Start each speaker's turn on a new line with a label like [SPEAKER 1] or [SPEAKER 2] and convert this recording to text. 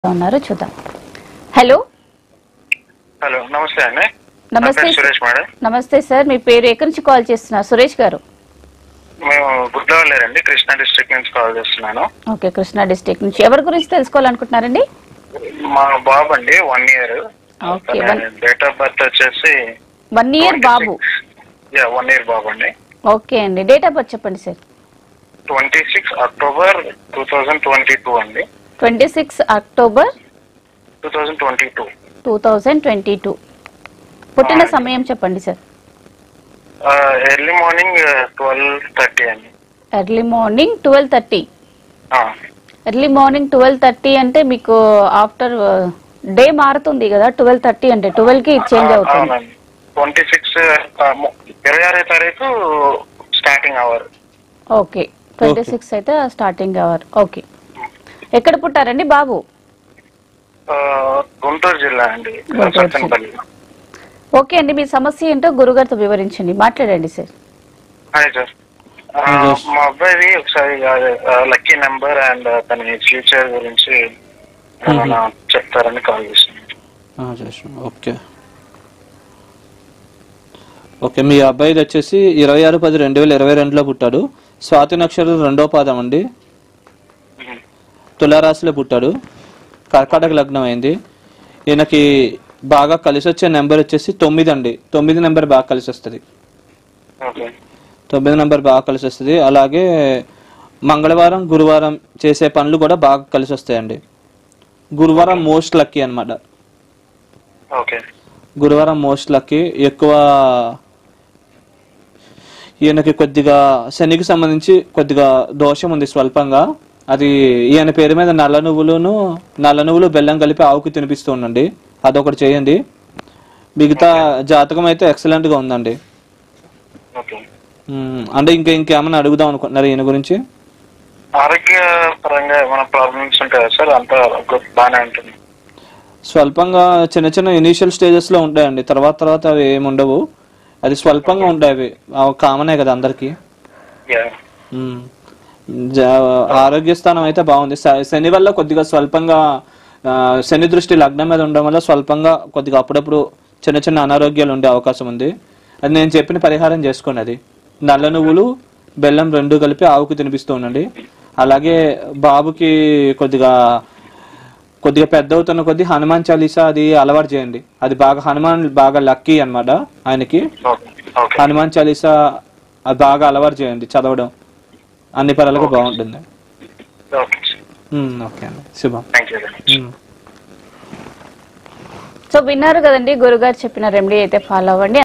[SPEAKER 1] ఉన్నారు చూద్దాం hello
[SPEAKER 2] hello నమస్తే అండి నా
[SPEAKER 1] నమస్తే
[SPEAKER 2] పేరు సురేష్ మేడం
[SPEAKER 1] నమస్తే సార్ మీ పేరు ఎక్కడి నుంచి కాల్ చేస్తున్నారు సురేష్ గారు
[SPEAKER 2] మేము గుడ్లవల్లేరండి కృష్ణా డిస్ట్రిక్ట్ నుంచి కాల్ చేస్తున్నాను
[SPEAKER 1] ఓకే కృష్ణా డిస్ట్రిక్ట్ నుంచి ఎవరి గురించి తెలుసుకోవాలనుకుంటున్నారండి
[SPEAKER 2] మా బాబు అండి one year
[SPEAKER 1] okay, one-
[SPEAKER 2] date of birth వచ్చేసి
[SPEAKER 1] వన్ ఇయర్ బాబు
[SPEAKER 2] యా వన్ ఇయర్ బాబు అండి
[SPEAKER 1] ఓకే అండి డేట్ ఆఫ్ బర్త్ చెప్పండి sir
[SPEAKER 2] twenty six October two thousand twenty two అండి
[SPEAKER 1] twenty six October
[SPEAKER 2] two thousand twenty two
[SPEAKER 1] two thousand twenty two పుట్టిన సమయం చెప్పండి sir
[SPEAKER 2] early morning twelve thirty అండి
[SPEAKER 1] early morning twelve thirty
[SPEAKER 2] ఆ,
[SPEAKER 1] early morning twelve thirty అంటే మీకు after day మారుతుంది కదా ట్వెల్వ్ థర్టీ అంటే ట్వెల్వ్ కి చేంజ్ అవుతుంది
[SPEAKER 2] అవునండి ట్వంటీ సిక్స్ ఇరవై ఆరో తారీఖు starting hour
[SPEAKER 1] okay twenty six అయితే స్టార్టింగ్ అవర్ ఓకే ఎక్కడ పుట్టారండి బాబు
[SPEAKER 2] గుంటూరు జిల్లా అండి
[SPEAKER 1] గుంటూరు జిల్లా.
[SPEAKER 2] సత్తెనపల్లి
[SPEAKER 1] ఓకే అండి మీ సమస్య ఏంటో గురుగారితో వివరించండి మాట్లాడండి సార్
[SPEAKER 2] హాయ్ సార్ ఆ, మా అబ్బాయిది ఒకసారి లక్కీ నెంబర్ అండ్ తన ఫ్యూచర్ గురించి ఏమైనా చెప్తారని కాల్ చేస్తున్నాను
[SPEAKER 3] ఆ, చేసాం ఓకే ఓకే మీ అబ్బాయిది వచ్చేసి ఇరవై ఆరు పది రెండు వేల ఇరవై రెండులో పుట్టాడు స్వాతి నక్షత్రం రెండో పాదం అండి తులారాశిలో పుట్టాడు కర్కాటక లగ్నం అయింది ఈయనకి బాగా కలిసి వచ్చే నెంబర్ వచ్చేసి తొమ్మిది అండి తొమ్మిది నెంబర్ బాగా కలిసి వస్తుంది
[SPEAKER 2] ఓకే
[SPEAKER 3] తొమ్మిది నెంబర్ బాగా కలిసి వస్తుంది అలాగే మంగళవారం గురువారం చేసే పనులు కూడా బాగా కలిసి వస్తాయండి గురువారం మోస్ట్ లక్కీ అన్నమాట
[SPEAKER 2] ఓకే
[SPEAKER 3] గురువారం మోస్ట్ లక్కీ ఎక్కువ ఈయనకి కొద్దిగా శనికి సంబంధించి కొద్దిగా దోషం ఉంది స్వల్పంగా అది ఈయన పేరు మీద నల్ల నువ్వులును నల్ల నువ్వులు బెల్లం కలిపి ఆవుకి తినిపిస్తూ ఉండండి అదొకటి చేయండి మిగతా జాతకం అయితే excellent గా ఉందండి
[SPEAKER 2] ఓకే
[SPEAKER 3] ఉమ్, అంటే ఇంకా ఇంకేమైనా అడుగుదాం అనుకుంటున్నారు ఈయన గురించి
[SPEAKER 2] ఆరోగ్య పరంగా ఏమైనా ప్రాబ్లమ్స్ ఉంటాయా సార్ అంతా good బాగానే ఉంటుంది
[SPEAKER 3] స్వల్పంగా చిన్న చిన్న ఇనీషియల్ స్టేజెస్లో ఉంటాయండి తర్వాత తర్వాత అవి ఏమి ఉండవు అది స్వల్పంగా ఉంటాయి అవి కామనే కదా అందరికీ
[SPEAKER 2] యా
[SPEAKER 3] మ్మ్. జ- ఆరోగ్య స్థానం అయితే బాగుంది శ- శని వల్ల కొద్దిగా స్వల్పంగా ఆ, శని దృష్టి లగ్నం మీద ఉండడం వల్ల స్వల్పంగా కొద్దిగా అప్పుడప్పుడు చిన్న చిన్న అనారోగ్యాలు ఉండే అవకాశం ఉంది అది నేను చెప్పిన పరిహారం చేసుకోండి అది నల్ల నువ్వులు బెల్లం రెండు కలిపి ఆవుకు తినిపిస్తూ ఉండండి అలాగే బాబుకి కొద్దిగా కొద్దిగా పెద్ద అవుతున్న కొద్ది హనుమాన్ చాలీసా అది అలవాటు చేయండి అది బాగా హనుమాన్ బాగా లక్కీ అన్నమాట ఆయనకి
[SPEAKER 2] ఓకే ఓకే
[SPEAKER 3] హనుమాన్ చాలీసా అది బాగా అలవాటు చేయండి చదవడం అన్ని పరాలకు బాగుంటుంది
[SPEAKER 2] ఓకే
[SPEAKER 3] ఉమ్, ఓకే అండి శుభం
[SPEAKER 2] thank you very much
[SPEAKER 3] um.
[SPEAKER 1] So విన్నారు కదండి గురుగారు చెప్పిన రెమెడీ అయితే ఫాలో అవ్వండి